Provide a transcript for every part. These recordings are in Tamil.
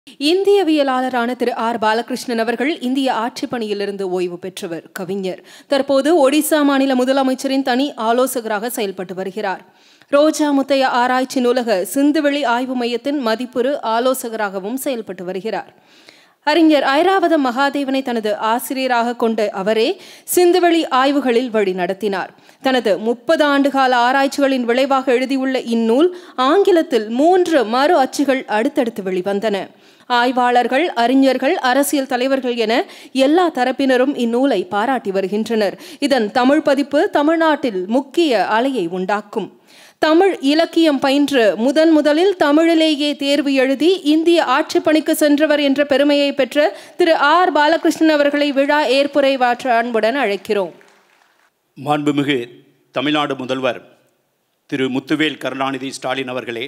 இந்தியவியலாளரான திரு ஆர் பாலகிருஷ்ணன் அவர்கள் இந்திய ஆட்சிப் பணியிலிருந்து ஓய்வு பெற்றவர் கவிஞர் தற்போது ஒடிசா மாநில முதலமைச்சரின் தனி ஆலோசகராக செயல்பட்டு வருகிறார் ரோஜா முத்தைய ஆராய்ச்சி நூலக சிந்துவெளி ஆய்வு மையத்தின் மதிப்புறு ஆலோசகராகவும் செயல்பட்டு வருகிறார் அறிஞர் ஐராவதம் மகாதேவனை தனது ஆசிரியராக கொண்ட அவரே சிந்துவெளி ஆய்வுகளில் வழி நடத்தினார் தனது முப்பது ஆண்டுகால ஆராய்ச்சிகளின் விளைவாக எழுதியுள்ள இந்நூல் ஆங்கிலத்தில் மூன்று மறு அச்சுகள் அடுத்தடுத்து வெளிவந்தன ஆய்வாளர்கள் அறிஞர்கள் அரசியல் தலைவர்கள் என எல்லா தரப்பினரும் இந்நூலை பாராட்டி வருகின்றனர் இதன் தமிழ் பதிப்பு தமிழ்நாட்டில் முக்கிய அலையை உண்டாக்கும் தமிழ் இலக்கியம் பயின்று முதன் முதலில் தமிழிலேயே தேர்வு எழுதி இந்திய ஆட்சிப் பணிக்கு சென்றவர் என்ற பெருமையை பெற்ற திரு ஆர் பாலகிருஷ்ணன் அவர்களை விழா ஏற்புரைவாற்ற அன்புடன் அழைக்கிறோம் மாண்புமிகு தமிழ்நாடு முதல்வர் திரு முத்துவேல் கருணாநிதி ஸ்டாலின் அவர்களே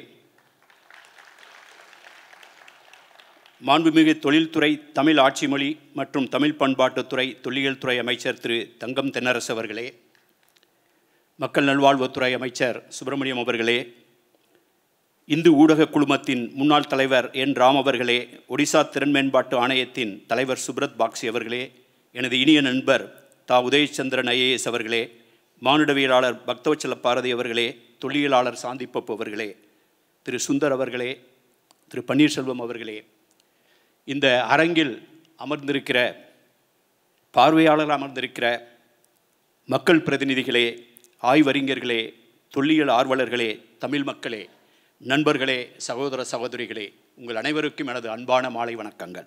மாண்புமிகு தொழில்துறை தமிழ் ஆட்சி மொழி மற்றும் தமிழ் பண்பாட்டுத்துறை தொல்லியல் துறை அமைச்சர் திரு தங்கம் தென்னரசு அவர்களே மக்கள் நல்வாழ்வுத்துறை அமைச்சர் சுப்பிரமணியம் அவர்களே இந்து ஊடக குழுமத்தின் முன்னாள் தலைவர் என் ராம் அவர்களே ஒடிசா திறன் மேம்பாட்டு ஆணையத்தின் தலைவர் சுப்ரத் பாக்சி அவர்களே எனது இனிய நண்பர் தா உதயச்சந்திரன் ஐஏஎஸ் அவர்களே மானுடவியலாளர் பக்தவச்சல பாரதி அவர்களே தொல்லியலாளர் சாந்திப்பப்பு அவர்களே திரு சுந்தர் அவர்களே திரு பன்னீர்செல்வம் அவர்களே இந்த அரங்கில் அமர்ந்திருக்கிற பார்வையாளர் அமர்ந்திருக்கிற மக்கள் பிரதிநிதிகளே ஆய்வறிஞர்களே தொல்லியல் ஆர்வலர்களே தமிழ் மக்களே நண்பர்களே சகோதர சகோதரிகளே உங்கள் அனைவருக்கும் எனது அன்பான மாலை வணக்கங்கள்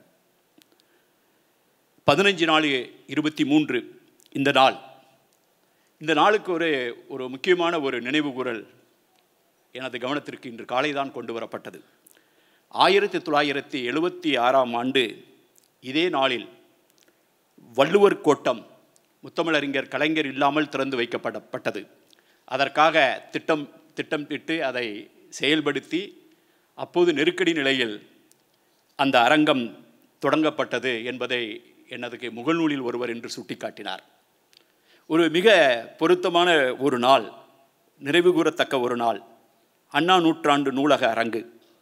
பதினஞ்சு நாலு இருபத்தி மூன்று இந்த நாள் இந்த நாளுக்கு ஒரு ஒரு முக்கியமான ஒரு நினைவு கூறல் எனது கவனத்திற்கு இன்று காலை தான் கொண்டு வரப்பட்டது ஆயிரத்தி தொள்ளாயிரத்தி எழுபத்தி ஆறாம் ஆண்டு இதே நாளில் வள்ளுவர் கோட்டம் முத்தமிழறிஞர் கலைஞர் இல்லாமல் திறந்து வைக்கப்படப்பட்டது அதற்காக திட்டம் திட்டமிட்டு அதை செயல்படுத்தி அப்போது நெருக்கடி நிலையில் அந்த அரங்கம் தொடங்கப்பட்டது என்பதை எனது முகநூலில் ஒருவர் என்று சுட்டிக்காட்டினார் ஒரு மிக பொருத்தமான ஒரு நாள் நிறைவு கூறத்தக்க ஒரு நாள் அண்ணா நூற்றாண்டு நூலக அரங்கு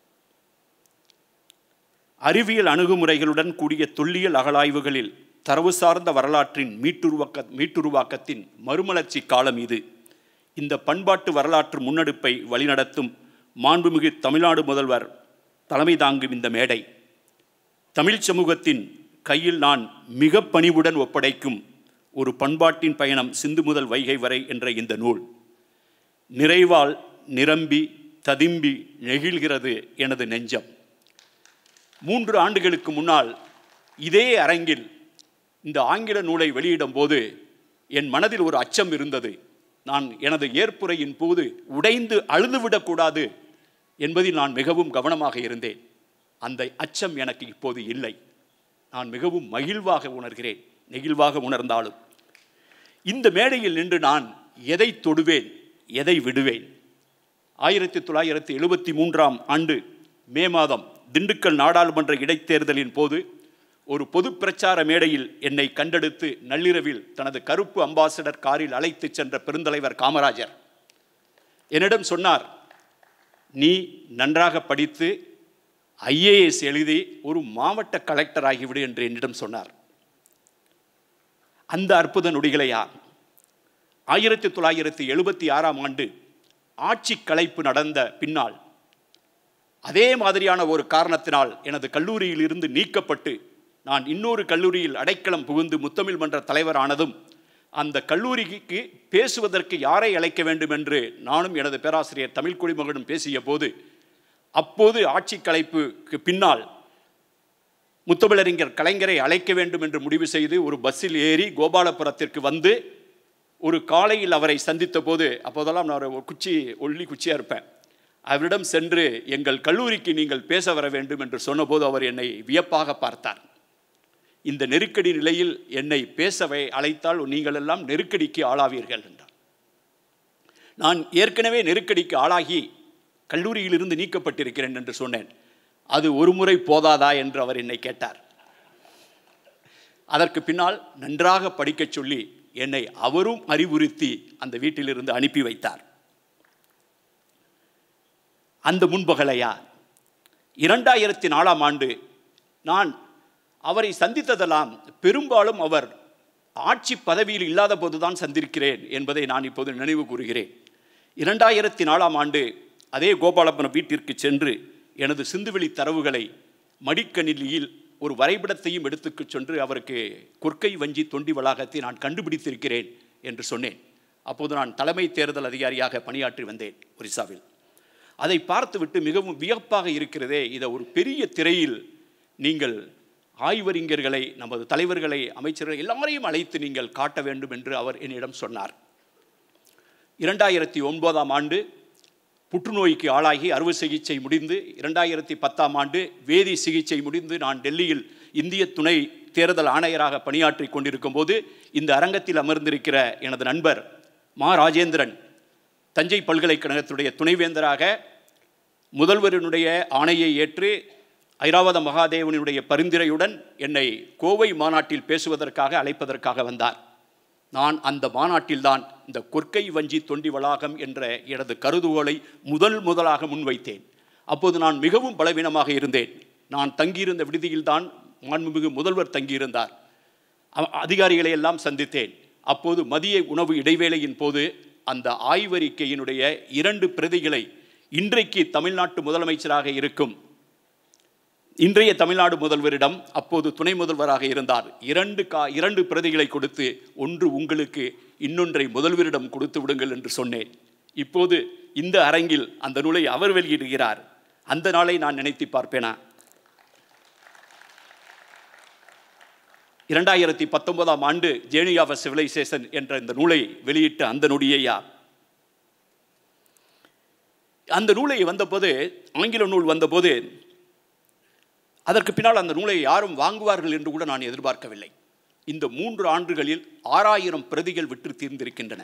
அறிவியல் அணுகுமுறைகளுடன் கூடிய தொல்லியல் அகழாய்வுகளில் தரவு சார்ந்த வரலாற்றின் மீட்டுருவாக்க மீட்டுருவாக்கத்தின் மறுமலர்ச்சி காலம் இது இந்த பண்பாட்டு வரலாற்று முன்னெடுப்பை வழிநடத்தும் மாண்புமிகு தமிழ்நாடு முதல்வர் தலைமை தாங்கும் இந்த மேடை தமிழ் சமூகத்தின் கையில் நான் மிக பணிவுடன் ஒப்படைக்கும் ஒரு பண்பாட்டின் பயணம் சிந்து முதல் வைகை வரை என்ற இந்த நூல் நிறைவால் நிரம்பி ததும்பி நெகிழ்கிறது எனது நெஞ்சம் மூன்று ஆண்டுகளுக்கு முன்னால் இதே அரங்கில் இந்த ஆங்கில நூலை வெளியிடும் போது என் மனதில் ஒரு அச்சம் இருந்தது நான் எனது ஏற்புரையின் போது உடைந்து அழுதுவிடக்கூடாது என்பதில் நான் மிகவும் கவனமாக இருந்தேன் அந்த அச்சம் எனக்கு இப்போது இல்லை நான் மிகவும் மகிழ்வாக உணர்கிறேன் நெகிழ்வாக உணர்ந்தாலும் இந்த மேடையில் நின்று நான் எதை தொடுவேன் எதை விடுவேன் ஆயிரத்தி தொள்ளாயிரத்தி எழுபத்தி மூன்றாம் ஆண்டு மே மாதம் திண்டுக்கல் நாடாளுமன்ற இடைத்தேர்தலின் போது ஒரு பொது பிரச்சார மேடையில் என்னை கண்டெடுத்து நள்ளிரவில் தனது கருப்பு அம்பாசடர் காரில் அழைத்துச் சென்ற பெருந்தலைவர் காமராஜர் என்னிடம் சொன்னார் நீ நன்றாக படித்து ஐஏஎஸ் எழுதி ஒரு மாவட்ட கலெக்டர் ஆகிவிடு என்று என்னிடம் சொன்னார் அந்த அற்புத நொடிகளையா ஆயிரத்தி தொள்ளாயிரத்தி எழுபத்தி ஆறாம் ஆண்டு ஆட்சி கலைப்பு நடந்த பின்னால் அதே மாதிரியான ஒரு காரணத்தினால் எனது கல்லூரியில் இருந்து நீக்கப்பட்டு நான் இன்னொரு கல்லூரியில் அடைக்கலம் புகுந்து முத்தமிழ் மன்ற தலைவரானதும் அந்த கல்லூரிக்கு பேசுவதற்கு யாரை அழைக்க வேண்டும் என்று நானும் எனது பேராசிரியர் தமிழ் குடிமகனும் பேசிய போது அப்போது ஆட்சி கலைப்புக்கு பின்னால் முத்தமிழறிஞர் கலைஞரை அழைக்க வேண்டும் என்று முடிவு செய்து ஒரு பஸ்ஸில் ஏறி கோபாலபுரத்திற்கு வந்து ஒரு காலையில் அவரை சந்தித்த போது அப்போதெல்லாம் நான் ஒரு குச்சி ஒல்லி குச்சியாக இருப்பேன் அவரிடம் சென்று எங்கள் கல்லூரிக்கு நீங்கள் பேச வர வேண்டும் என்று சொன்னபோது அவர் என்னை வியப்பாக பார்த்தார் இந்த நெருக்கடி நிலையில் என்னை பேசவை அழைத்தால் நீங்கள் எல்லாம் நெருக்கடிக்கு ஆளாவீர்கள் என்றார் நான் ஏற்கனவே நெருக்கடிக்கு ஆளாகி கல்லூரியிலிருந்து நீக்கப்பட்டிருக்கிறேன் என்று சொன்னேன் அது ஒரு முறை போதாதா என்று அவர் என்னை கேட்டார் அதற்கு பின்னால் நன்றாக படிக்கச் சொல்லி என்னை அவரும் அறிவுறுத்தி அந்த வீட்டிலிருந்து அனுப்பி வைத்தார் அந்த முன்பகலையா இரண்டாயிரத்தி நாலாம் ஆண்டு நான் அவரை சந்தித்ததெல்லாம் பெரும்பாலும் அவர் ஆட்சி பதவியில் இல்லாத போதுதான் சந்திருக்கிறேன் என்பதை நான் இப்போது நினைவு கூறுகிறேன் இரண்டாயிரத்தி நாலாம் ஆண்டு அதே கோபாலபுரம் வீட்டிற்கு சென்று எனது சிந்துவெளி தரவுகளை மடிக்கணினியில் ஒரு வரைபடத்தையும் எடுத்துக்கு சென்று அவருக்கு கொற்கை வஞ்சி தொண்டி வளாகத்தை நான் கண்டுபிடித்திருக்கிறேன் என்று சொன்னேன் அப்போது நான் தலைமை தேர்தல் அதிகாரியாக பணியாற்றி வந்தேன் ஒரிசாவில் அதை பார்த்துவிட்டு மிகவும் வியப்பாக இருக்கிறதே இதை ஒரு பெரிய திரையில் நீங்கள் ஆய்வறிஞர்களை நமது தலைவர்களை அமைச்சர்கள் எல்லாரையும் அழைத்து நீங்கள் காட்ட வேண்டும் என்று அவர் என்னிடம் சொன்னார் இரண்டாயிரத்தி ஒன்பதாம் ஆண்டு புற்றுநோய்க்கு ஆளாகி அறுவை சிகிச்சை முடிந்து இரண்டாயிரத்தி பத்தாம் ஆண்டு வேதி சிகிச்சை முடிந்து நான் டெல்லியில் இந்திய துணை தேர்தல் ஆணையராக பணியாற்றி கொண்டிருக்கும் போது இந்த அரங்கத்தில் அமர்ந்திருக்கிற எனது நண்பர் மா ராஜேந்திரன் தஞ்சை பல்கலைக்கழகத்துடைய துணைவேந்தராக முதல்வரினுடைய ஆணையை ஏற்று ஐராவத மகாதேவனுடைய பரிந்துரையுடன் என்னை கோவை மாநாட்டில் பேசுவதற்காக அழைப்பதற்காக வந்தார் நான் அந்த மாநாட்டில்தான் இந்த கொற்கை வஞ்சி தொண்டி வளாகம் என்ற எனது கருதுகோளை முதல் முதலாக முன்வைத்தேன் அப்போது நான் மிகவும் பலவீனமாக இருந்தேன் நான் தங்கியிருந்த விடுதியில்தான் மாண்புமிகு முதல்வர் தங்கியிருந்தார் அ- அதிகாரிகளை எல்லாம் சந்தித்தேன் அப்போது மதிய உணவு இடைவேளையின் போது அந்த ஆய்வறிக்கையினுடைய இரண்டு பிரதிகளை இன்றைக்கு தமிழ்நாட்டு முதலமைச்சராக இருக்கும் இன்றைய தமிழ்நாடு முதல்வரிடம் அப்போது துணை முதல்வராக இருந்தார் இரண்டு கா இரண்டு பிரதிகளை கொடுத்து ஒன்று உங்களுக்கு இன்னொன்றை முதல்வரிடம் கொடுத்து விடுங்கள் என்று சொன்னேன் இப்போது இந்த அரங்கில் அந்த நூலை அவர் வெளியிடுகிறார் அந்த நாளை நான் நினைத்து பார்ப்பேனா இரண்டாயிரத்தி பத்தொன்பதாம் ஆண்டு ஜேர்னி ஆஃப் சிவிலைசேஷன் என்ற இந்த நூலை வெளியிட்ட அந்த நொடியையா அந்த நூலை வந்தபோது ஆங்கில நூல் வந்தபோது அதற்கு பின்னால் அந்த நூலை யாரும் வாங்குவார்கள் என்று கூட நான் எதிர்பார்க்கவில்லை இந்த மூன்று ஆண்டுகளில் ஆறாயிரம் பிரதிகள் விற்று தீர்ந்திருக்கின்றன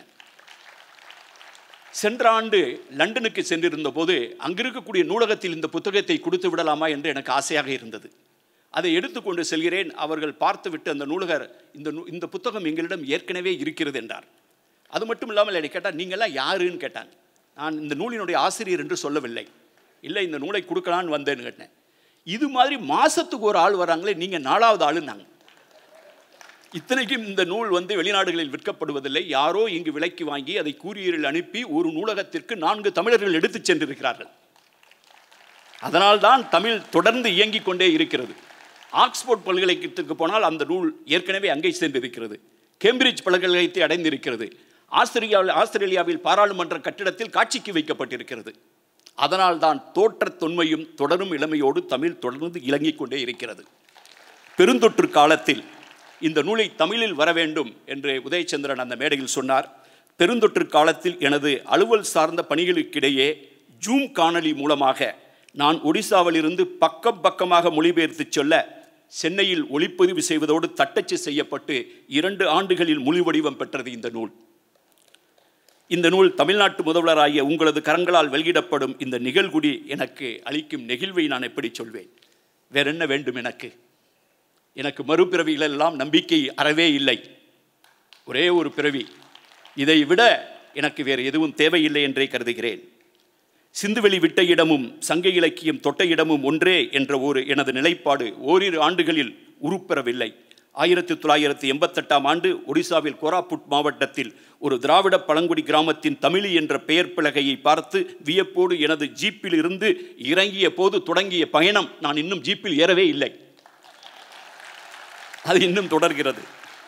சென்ற ஆண்டு லண்டனுக்கு சென்றிருந்த போது அங்கிருக்கக்கூடிய நூலகத்தில் இந்த புத்தகத்தை கொடுத்து விடலாமா என்று எனக்கு ஆசையாக இருந்தது அதை எடுத்துக்கொண்டு செல்கிறேன் அவர்கள் பார்த்துவிட்டு அந்த நூலகர் இந்த நூ- இந்த புத்தகம் எங்களிடம் ஏற்கனவே இருக்கிறது என்றார் அது மட்டும் இல்லாமல் என்னை கேட்டால் நீங்கள்லாம் யாருன்னு கேட்டாங்க நான் இந்த நூலினுடைய ஆசிரியர் என்று சொல்லவில்லை இல்லை இந்த நூலை கொடுக்கலான்னு வந்தேன்னு கேட்டேன் இது மாதிரி மாசத்துக்கு ஒரு ஆள் வராங்களே நீங்கள் நாலாவது ஆளுன்னாங்க இத்தனைக்கும் இந்த நூல் வந்து வெளிநாடுகளில் விற்கப்படுவதில்லை யாரோ இங்கு விலைக்கு வாங்கி அதை கூரியரில் அனுப்பி ஒரு நூலகத்திற்கு நான்கு தமிழர்கள் எடுத்துச் சென்றிருக்கிறார்கள் அதனால்தான் தமிழ் தொடர்ந்து இயங்கிக் கொண்டே இருக்கிறது ஆக்ஸ்போர்ட் பல்கலைக்கழகத்துக்கு போனால் அந்த நூல் ஏற்கனவே அங்கே சென்றிருக்கிறது கேம்பிரிட்ஜ் பல்கலைக்கழகத்தை அடைந்திருக்கிறது ஆஸ்திரேலியாவில் ஆஸ்திரேலியாவில் பாராளுமன்ற கட்டிடத்தில் காட்சிக்கு வைக்கப்பட்டிருக்கிறது அதனால்தான் தோற்றத் தொன்மையும் தொடரும் இளமையோடு தமிழ் தொடர்ந்து இலங்கிக் கொண்டே இருக்கிறது பெருந்தொற்று காலத்தில் இந்த நூலை தமிழில் வர வேண்டும் என்று உதயச்சந்திரன் அந்த மேடையில் சொன்னார் பெருந்தொற்று காலத்தில் எனது அலுவல் சார்ந்த பணிகளுக்கிடையே ஜூம் காணொளி மூலமாக நான் ஒடிசாவிலிருந்து பக்கம் பக்கமாக மொழிபெயர்த்து சொல்ல சென்னையில் ஒளிப்பதிவு செய்வதோடு தட்டச்சு செய்யப்பட்டு இரண்டு ஆண்டுகளில் மொழி வடிவம் பெற்றது இந்த நூல் இந்த நூல் தமிழ்நாட்டு முதல்வராகிய உங்களது கரங்களால் வெளியிடப்படும் இந்த நிகழ்குடி எனக்கு அளிக்கும் நெகிழ்வை நான் எப்படி சொல்வேன் வேற என்ன வேண்டும் எனக்கு எனக்கு மறுபிறவிகள் எல்லாம் நம்பிக்கை அறவே இல்லை ஒரே ஒரு பிறவி இதை விட எனக்கு வேறு எதுவும் தேவையில்லை என்றே கருதுகிறேன் சிந்துவெளி விட்ட இடமும் சங்க இலக்கியம் தொட்ட இடமும் ஒன்றே என்ற ஒரு எனது நிலைப்பாடு ஓரிரு ஆண்டுகளில் உருப்பெறவில்லை ஆயிரத்தி தொள்ளாயிரத்தி எண்பத்தெட்டாம் ஆண்டு ஒடிசாவில் கோராப்புட் மாவட்டத்தில் ஒரு திராவிட பழங்குடி கிராமத்தின் தமிழி என்ற பெயர் பலகையை பார்த்து வியப்போடு எனது ஜீப்பில் இருந்து இறங்கிய போது தொடங்கிய பயணம் நான் இன்னும் ஜீப்பில் ஏறவே இல்லை அது இன்னும் தொடர்கிறது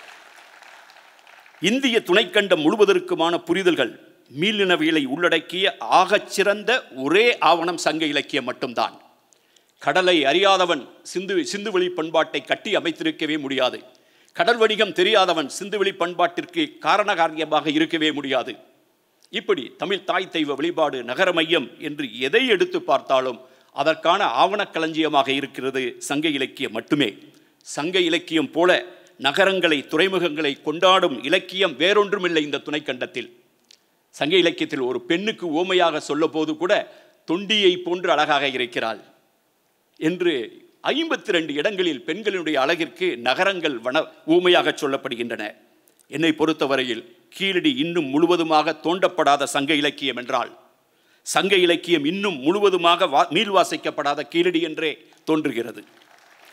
இந்திய துணைக்கண்டம் முழுவதற்குமான புரிதல்கள் மீளினவியலை உள்ளடக்கிய ஆகச்சிறந்த ஒரே ஆவணம் சங்க இலக்கியம் மட்டும்தான் கடலை அறியாதவன் சிந்து சிந்துவெளி பண்பாட்டை கட்டி அமைத்திருக்கவே முடியாது கடல் வணிகம் தெரியாதவன் சிந்துவெளி பண்பாட்டிற்கு காரணகாரியமாக இருக்கவே முடியாது இப்படி தமிழ் தாய் தெய்வ வழிபாடு நகர மையம் என்று எதை எடுத்து பார்த்தாலும் அதற்கான ஆவணக்களஞ்சியமாக இருக்கிறது சங்க இலக்கியம் மட்டுமே சங்க இலக்கியம் போல நகரங்களை துறைமுகங்களை கொண்டாடும் இலக்கியம் வேறொன்றுமில்லை இந்த துணைக்கண்டத்தில் சங்க இலக்கியத்தில் ஒரு பெண்ணுக்கு ஓமையாக சொல்லபோது கூட தொண்டியை போன்று அழகாக இருக்கிறாள் என்று ஐம்பத்தி ரெண்டு இடங்களில் பெண்களினுடைய அழகிற்கு நகரங்கள் வன ஊமையாக சொல்லப்படுகின்றன என்னை பொறுத்தவரையில் கீழடி இன்னும் முழுவதுமாக தோண்டப்படாத சங்க இலக்கியம் என்றால் சங்க இலக்கியம் இன்னும் முழுவதுமாக வா மீள்வாசிக்கப்படாத கீழடி என்றே தோன்றுகிறது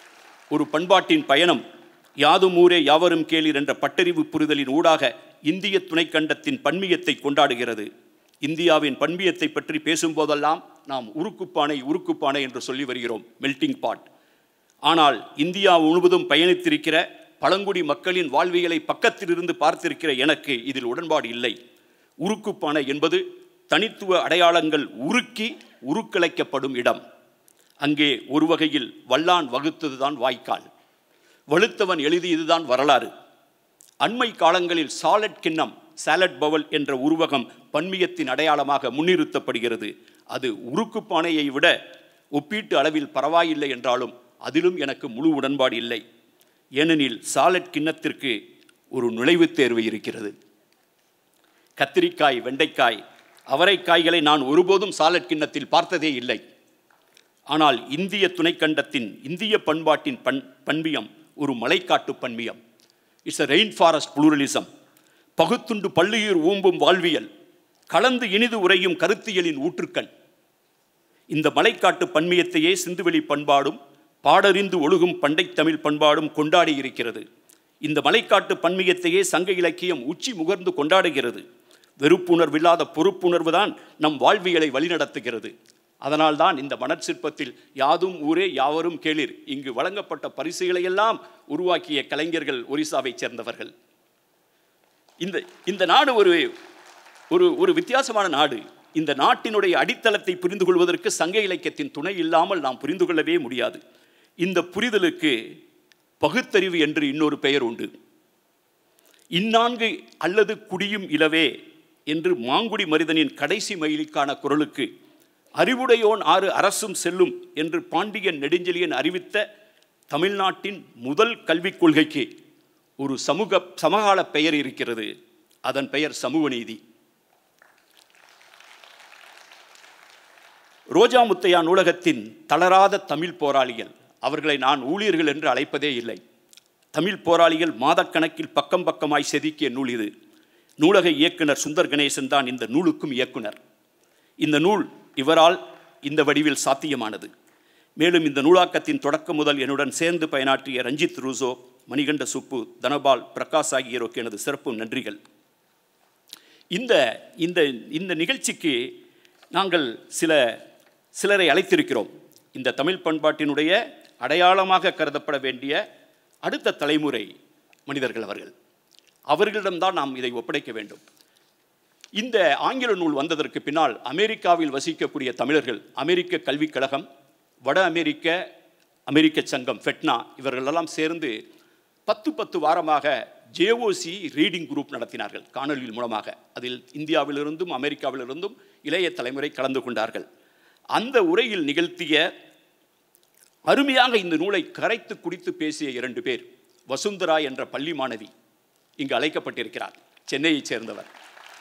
ஒரு பண்பாட்டின் பயணம் யாதும் ஊரே யாவரும் கேளீர் என்ற பட்டறிவு புரிதலின் ஊடாக இந்திய துணைக்கண்டத்தின் பன்மியத்தை கொண்டாடுகிறது இந்தியாவின் பன்மியத்தை பற்றி பேசும்போதெல்லாம் நாம் உருக்குப்பானை உருக்குப்பானை என்று சொல்லி வருகிறோம் மெல்டிங் பாட் ஆனால் இந்தியா முழுவதும் பயணித்திருக்கிற பழங்குடி மக்களின் வாழ்வியலை பக்கத்திலிருந்து பார்த்திருக்கிற எனக்கு இதில் உடன்பாடு இல்லை உருக்குப்பானை என்பது தனித்துவ அடையாளங்கள் உருக்கி உருக்கலைக்கப்படும் இடம் அங்கே ஒரு வகையில் வல்லான் வகுத்ததுதான் வாய்க்கால் வலுத்தவன் எழுதியதுதான் வரலாறு அண்மை காலங்களில் சாலட் கிண்ணம் சாலட் பவல் என்ற உருவகம் பன்மியத்தின் அடையாளமாக முன்னிறுத்தப்படுகிறது அது உருக்கு பானையை விட ஒப்பீட்டு அளவில் பரவாயில்லை என்றாலும் அதிலும் எனக்கு முழு உடன்பாடு இல்லை ஏனெனில் சாலட் கிண்ணத்திற்கு ஒரு நுழைவுத் தேர்வு இருக்கிறது கத்திரிக்காய் வெண்டைக்காய் அவரைக்காய்களை நான் ஒருபோதும் சாலட் கிண்ணத்தில் பார்த்ததே இல்லை ஆனால் இந்திய துணைக்கண்டத்தின் இந்திய பண்பாட்டின் பண் பண்பியம் ஒரு மலைக்காட்டு பண்பியம் it's a rain forest pluralism பகுத்துண்டு பள்ளியூர் ஊம்பும் வாழ்வியல் கலந்து இனிது உரையும் கருத்தியலின் ஊற்றுக்கண் இந்த மலைக்காட்டு பன்மியத்தையே சிந்துவெளி பண்பாடும் பாடறிந்து ஒழுகும் பண்டை தமிழ் பண்பாடும் கொண்டாடி இருக்கிறது இந்த மலைக்காட்டு பன்மியத்தையே சங்க இலக்கியம் உச்சி முகர்ந்து கொண்டாடுகிறது வெறுப்புணர்வில்லாத பொறுப்புணர்வு தான் நம் வாழ்வியலை வழிநடத்துகிறது அதனால்தான் இந்த மணற்சிற்பத்தில் யாதும் ஊரே யாவரும் கேளிர் இங்கு வழங்கப்பட்ட பரிசுகளையெல்லாம் உருவாக்கிய கலைஞர்கள் ஒரிசாவைச் சேர்ந்தவர்கள் இந்த இந்த நாடு ஒரு ஒரு ஒரு வித்தியாசமான நாடு இந்த நாட்டினுடைய அடித்தளத்தை புரிந்து கொள்வதற்கு சங்க இலக்கியத்தின் துணை இல்லாமல் நாம் புரிந்து கொள்ளவே முடியாது இந்த புரிதலுக்கு பகுத்தறிவு என்று இன்னொரு பெயர் உண்டு இந்நான்கு அல்லது குடியும் இலவே என்று மாங்குடி மனிதனின் கடைசி மயிலுக்கான குரலுக்கு அறிவுடையோன் ஆறு அரசும் செல்லும் என்று பாண்டியன் நெடுஞ்செழியன் அறிவித்த தமிழ்நாட்டின் முதல் கல்விக் கொள்கைக்கு ஒரு சமூக சமகால பெயர் இருக்கிறது அதன் பெயர் சமூக நீதி ரோஜா முத்தையா நூலகத்தின் தளராத தமிழ் போராளிகள் அவர்களை நான் ஊழியர்கள் என்று அழைப்பதே இல்லை தமிழ் போராளிகள் மாதக்கணக்கில் பக்கம் பக்கமாய் செதுக்கிய நூல் இது நூலக இயக்குனர் சுந்தர் கணேசன் தான் இந்த நூலுக்கும் இயக்குனர் இந்த நூல் இவரால் இந்த வடிவில் சாத்தியமானது மேலும் இந்த நூலாக்கத்தின் தொடக்கம் முதல் என்னுடன் சேர்ந்து பயனாற்றிய ரஞ்சித் ரூசோ மணிகண்ட சுப்பு தனபால் பிரகாஷ் ஆகியோருக்கு எனது சிறப்பு நன்றிகள் இந்த இந்த இந்த நிகழ்ச்சிக்கு நாங்கள் சில சிலரை அழைத்திருக்கிறோம் இந்த தமிழ் பண்பாட்டினுடைய அடையாளமாக கருதப்பட வேண்டிய அடுத்த தலைமுறை மனிதர்கள் அவர்கள் அவர்களிடம்தான் நாம் இதை ஒப்படைக்க வேண்டும் இந்த ஆங்கில நூல் வந்ததற்கு பின்னால் அமெரிக்காவில் வசிக்கக்கூடிய தமிழர்கள் அமெரிக்க கல்விக் கழகம் வட அமெரிக்க அமெரிக்க சங்கம் ஃபெட்னா இவர்களெல்லாம் சேர்ந்து பத்து பத்து வாரமாக ஜேஓசி ரீடிங் குரூப் நடத்தினார்கள் காணொலியின் மூலமாக அதில் இந்தியாவிலிருந்தும் அமெரிக்காவிலிருந்தும் இளைய தலைமுறை கலந்து கொண்டார்கள் அந்த உரையில் நிகழ்த்திய அருமையாக இந்த நூலை கரைத்து குடித்து பேசிய இரண்டு பேர் வசுந்தரா என்ற பள்ளி மாணவி இங்கு அழைக்கப்பட்டிருக்கிறார் சென்னையைச் சேர்ந்தவர்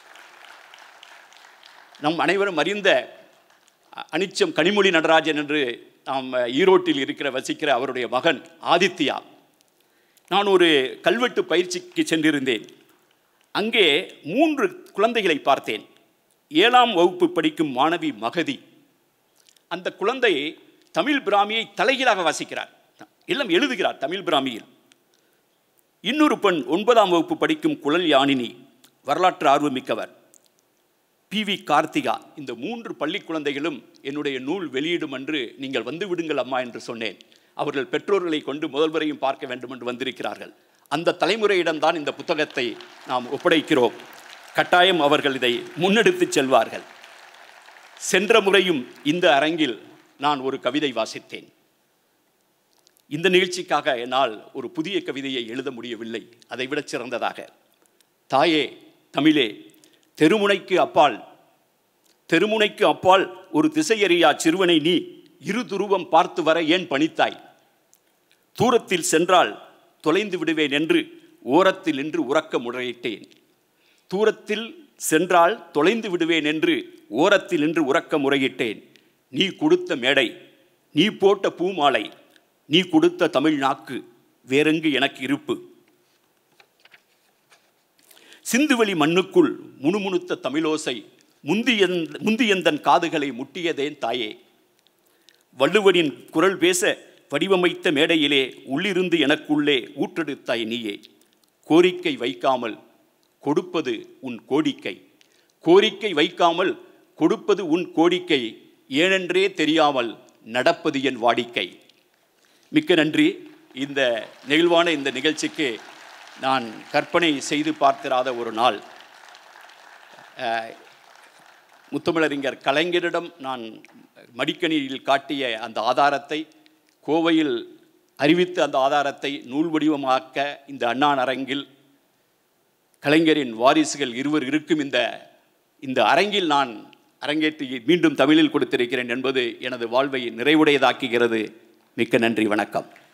நம் அனைவரும் அறிந்த அனிச்சம் கனிமொழி நடராஜன் என்று நாம் ஈரோட்டில் இருக்கிற வசிக்கிற அவருடைய மகன் ஆதித்யா நான் ஒரு கல்வெட்டு பயிற்சிக்கு சென்றிருந்தேன் அங்கே மூன்று குழந்தைகளை பார்த்தேன் ஏழாம் வகுப்பு படிக்கும் மாணவி மகதி அந்த குழந்தை தமிழ் பிராமியை தலைகீழாக வாசிக்கிறார் எல்லாம் எழுதுகிறார் தமிழ் பிராமியில் இன்னொரு பெண் ஒன்பதாம் வகுப்பு படிக்கும் குழல் யானினி வரலாற்று ஆர்வமிக்கவர் பி வி கார்த்திகா இந்த மூன்று பள்ளி குழந்தைகளும் என்னுடைய நூல் வெளியிடும் என்று நீங்கள் வந்து விடுங்கள் அம்மா என்று சொன்னேன் அவர்கள் பெற்றோர்களை கொண்டு முதல்வரையும் பார்க்க வேண்டும் என்று வந்திருக்கிறார்கள் அந்த தலைமுறையிடம்தான் இந்த புத்தகத்தை நாம் ஒப்படைக்கிறோம் கட்டாயம் அவர்கள் இதை முன்னெடுத்து செல்வார்கள் சென்ற முறையும் இந்த அரங்கில் நான் ஒரு கவிதை வாசித்தேன் இந்த நிகழ்ச்சிக்காக என்னால் ஒரு புதிய கவிதையை எழுத முடியவில்லை அதைவிட சிறந்ததாக தாயே தமிழே தெருமுனைக்கு அப்பால் தெருமுனைக்கு அப்பால் ஒரு திசையறியா சிறுவனை நீ இரு துருவம் பார்த்து வர ஏன் பணித்தாய் தூரத்தில் சென்றால் தொலைந்து விடுவேன் என்று ஓரத்தில் நின்று உறக்க முறையிட்டேன் தூரத்தில் சென்றால் தொலைந்து விடுவேன் என்று ஓரத்தில் நின்று உறக்க முறையிட்டேன் நீ கொடுத்த மேடை நீ போட்ட பூமாலை நீ கொடுத்த தமிழ் நாக்கு வேறெங்கு எனக்கு இருப்பு சிந்துவெளி மண்ணுக்குள் முணுமுணுத்த தமிழோசை முந்தியந்த முந்தியந்தன் காதுகளை முட்டியதேன் தாயே வள்ளுவனின் குரல் பேச வடிவமைத்த மேடையிலே உள்ளிருந்து எனக்குள்ளே ஊற்றெடுத்தாய் நீயே கோரிக்கை வைக்காமல் கொடுப்பது உன் கோடிக்கை கோரிக்கை வைக்காமல் கொடுப்பது உன் கோடிக்கை ஏனென்றே தெரியாமல் நடப்பது என் வாடிக்கை மிக்க நன்றி இந்த நெகிழ்வான இந்த நிகழ்ச்சிக்கு நான் கற்பனை செய்து பார்த்திராத ஒரு நாள் அஹ், முத்தமிழறிஞர் கலைஞரிடம் நான் மடிக்கணியில் காட்டிய அந்த ஆதாரத்தை கோவையில் அறிவித்த அந்த ஆதாரத்தை நூல் வடிவமாக்க இந்த அண்ணான் அரங்கில் கலைஞரின் வாரிசுகள் இருவர் இருக்கும் இந்த இந்த அரங்கில் நான் அரங்கேற்றி மீண்டும் தமிழில் கொடுத்திருக்கிறேன் என்பது எனது வாழ்வை நிறைவுடையதாக்குகிறது மிக்க நன்றி வணக்கம்